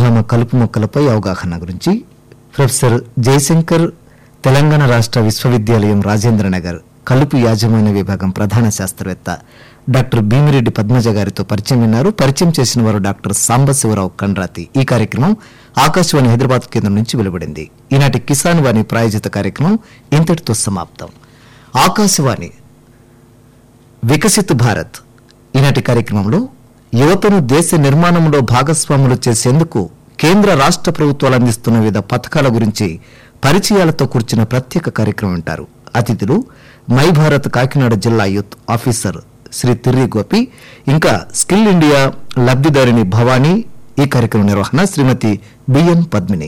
పశుగ్రామ కలుపు మొక్కలపై అవగాహన గురించి ప్రొఫెసర్ జయశంకర్ తెలంగాణ రాష్ట్ర విశ్వవిద్యాలయం రాజేంద్రనగర్ కలుపు యాజమాన్య విభాగం ప్రధాన శాస్త్రవేత్త డాక్టర్ భీమిరెడ్డి పద్మజ గారితో పరిచయం విన్నారు పరిచయం చేసిన వారు డాక్టర్ సాంబశివరావు కండ్రాతి ఈ కార్యక్రమం ఆకాశవాణి హైదరాబాద్ కేంద్రం నుంచి వెలువడింది ఈనాటి కిసాన్ వాణి ప్రాయోజిత కార్యక్రమం ఇంతటితో సమాప్తం ఆకాశవాణి వికసిత్ భారత్ ఈనాటి కార్యక్రమంలో యువతను దేశ నిర్మాణంలో భాగస్వాములు చేసేందుకు కేంద్ర రాష్ట్ర ప్రభుత్వాలు అందిస్తున్న వివిధ పథకాల గురించి పరిచయాలతో కూర్చున్న ప్రత్యేక కార్యక్రమం వింటారు అతిథులు మై భారత్ కాకినాడ జిల్లా యూత్ ఆఫీసర్ శ్రీ తిర్రి గోపి ఇంకా స్కిల్ ఇండియా లబ్ధిదారిని భవానీ ఈ కార్యక్రమం నిర్వహణ శ్రీమతి బిఎన్ పద్మిని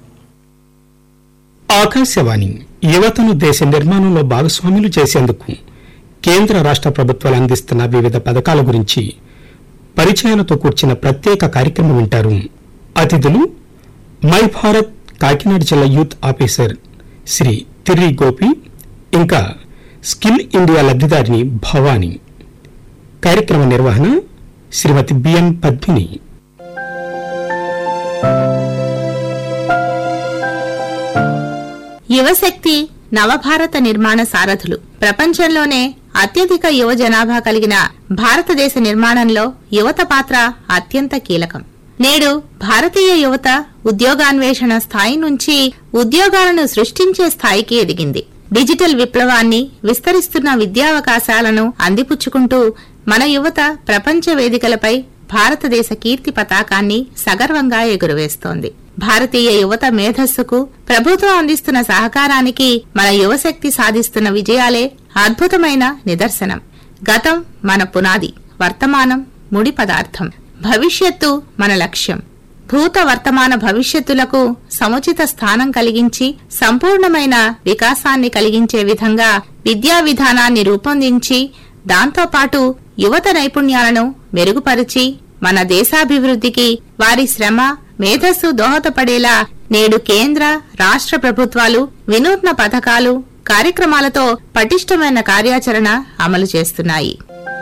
ఆకాశవాణి యువతను దేశ నిర్మాణంలో భాగస్వాములు చేసేందుకు కేంద్ర రాష్ట్ర ప్రభుత్వాలు అందిస్తున్న వివిధ పథకాల గురించి పరిచయాలతో కూర్చిన ప్రత్యేక కార్యక్రమం వింటారు అతిథులు మై భారత్ కాకినాడ జిల్లా యూత్ ఆఫీసర్ శ్రీ తిర్రి గోపి ఇంకా స్కిల్ ఇండియా లబ్ధిదారిని భవానీ కార్యక్రమ నిర్వహణ శ్రీమతి బిఎన్ పద్మిని యువశక్తి నవభారత నిర్మాణ సారథులు ప్రపంచంలోనే అత్యధిక యువ జనాభా కలిగిన భారతదేశ నిర్మాణంలో యువత పాత్ర అత్యంత కీలకం నేడు భారతీయ యువత ఉద్యోగాన్వేషణ స్థాయి నుంచి ఉద్యోగాలను సృష్టించే స్థాయికి ఎదిగింది డిజిటల్ విప్లవాన్ని విస్తరిస్తున్న విద్యావకాశాలను అందిపుచ్చుకుంటూ మన యువత ప్రపంచ వేదికలపై భారతదేశ కీర్తి పతాకాన్ని సగర్వంగా ఎగురవేస్తోంది భారతీయ యువత మేధస్సుకు ప్రభుత్వం అందిస్తున్న సహకారానికి మన యువశక్తి సాధిస్తున్న విజయాలే అద్భుతమైన నిదర్శనం గతం మన పునాది వర్తమానం ముడి పదార్థం భవిష్యత్తు మన లక్ష్యం భూత వర్తమాన భవిష్యత్తులకు సముచిత స్థానం కలిగించి సంపూర్ణమైన వికాసాన్ని కలిగించే విధంగా విద్యా విధానాన్ని రూపొందించి దాంతోపాటు యువత నైపుణ్యాలను మెరుగుపరిచి మన దేశాభివృద్ధికి వారి శ్రమ మేధస్సు దోహదపడేలా నేడు కేంద్ర రాష్ట్ర ప్రభుత్వాలు వినూత్న పథకాలు కార్యక్రమాలతో పటిష్టమైన కార్యాచరణ అమలు చేస్తున్నాయి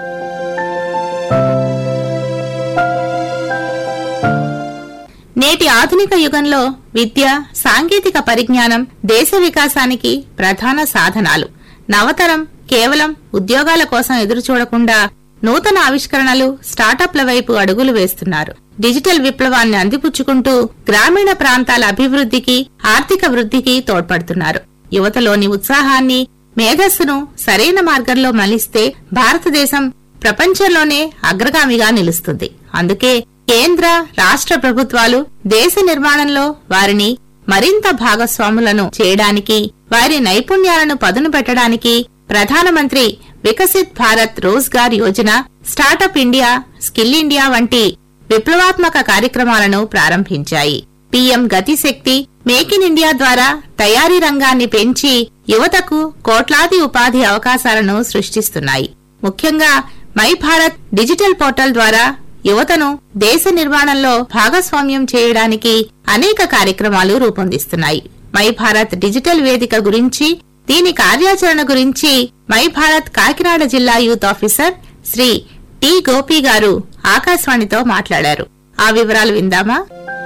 నేటి ఆధునిక యుగంలో విద్య సాంకేతిక పరిజ్ఞానం దేశ వికాసానికి ప్రధాన సాధనాలు నవతరం కేవలం ఉద్యోగాల కోసం ఎదురు చూడకుండా నూతన ఆవిష్కరణలు స్టార్టప్ల వైపు అడుగులు వేస్తున్నారు డిజిటల్ విప్లవాన్ని అందిపుచ్చుకుంటూ గ్రామీణ ప్రాంతాల అభివృద్ధికి ఆర్థిక వృద్ధికి తోడ్పడుతున్నారు యువతలోని ఉత్సాహాన్ని మేధస్సును సరైన మార్గంలో మలిస్తే భారతదేశం ప్రపంచంలోనే అగ్రగామిగా నిలుస్తుంది అందుకే కేంద్ర రాష్ట్ర ప్రభుత్వాలు దేశ నిర్మాణంలో వారిని మరింత భాగస్వాములను చేయడానికి వారి నైపుణ్యాలను పదును పెట్టడానికి ప్రధానమంత్రి Viksit Bharat Rozgar Yojana startup India skill India వంటి విప్లవాత్మక కార్యక్రమాలను ప్రారంభించాయి PM Gati Shakti make in India ద్వారా తయారీ రంగాన్ని పెంచి యువతకు కోట్లాది ఉపాధి అవకాశాలను సృష్టిస్తున్నాయి ముఖ్యంగా మై భారత్ డిజిటల్ పోర్టల్ ద్వారా యువతను దేశ నిర్మాణంలో భాగస్వామ్యం చేయడానికి అనేక కార్యక్రమాలు రూపొందిస్తున్నాయి మై భారత్ డిజిటల్ వేదిక గురించి దీని కార్యాచరణ గురించి మై భారత్ కాకినాడ జిల్లా youth officer Shri T Gopi garu ఆకాశవాణితో మాట్లాడారు ఆ వివరాలు విందామా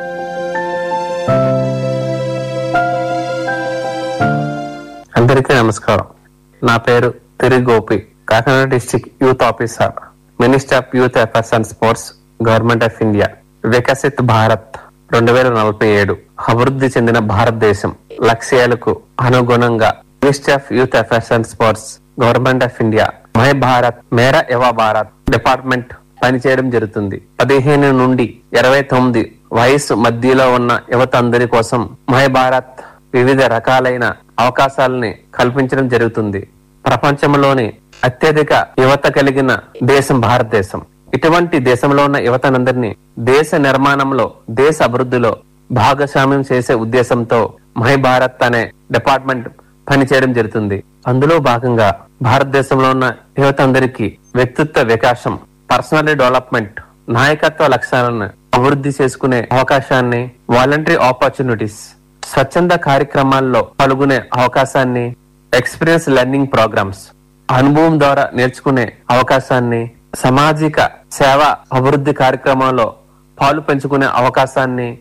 అందరికీ నమస్కారం నా పేరు Tiri Gopi Kakinada district youth officer minister of youth affairs and sports government of India Viksit Bharat రెండు వేల నలభై ఏడు అభివృద్ధి చెందిన భారతదేశం లక్ష్యాలకు అనుగుణంగా ministry of youth affairs and sports government of India my Bharat Mera Yuva Bharat department పనిచేయడం జరుగుతుంది పదిహేను నుండి ఇరవై తొమ్మిది వయసు మధ్యలో ఉన్న యువత అందరి కోసం మై భారత్ వివిధ రకాలైన అవకాశాలని కల్పించడం జరుగుతుంది ప్రపంచంలోని అత్యధిక యువత కలిగిన దేశం భారతదేశం ఇటువంటి దేశంలో ఉన్న యువతనందరినీ దేశ నిర్మాణంలో దేశ అభివృద్ధిలో భాగస్వామ్యం చేసే ఉద్దేశంతో మై భారత్ అనే డిపార్ట్మెంట్ పనిచేయడం జరుగుతుంది అందులో భాగంగా భారతదేశంలో ఉన్న యువత అందరికీ వ్యక్తిత్వ వికాసం పర్సనల్ డెవలప్మెంట్ నాయకత్వ లక్ష్యాలను అభివృద్ధి చేసుకునే అవకాశాన్ని వాలంటరీ ఆపర్చునిటీస్ స్వచ్ఛంద కార్యక్రమాల్లో పాల్గొనే అవకాశాన్ని ఎక్స్పీరియన్స్ లెర్నింగ్ ప్రోగ్రామ్స్ అనుభవం ద్వారా నేర్చుకునే అవకాశాన్ని సామాజిక సేవ అభివృద్ధి కార్యక్రమాల్లో పాలు పెంచుకునే అవకాశాన్ని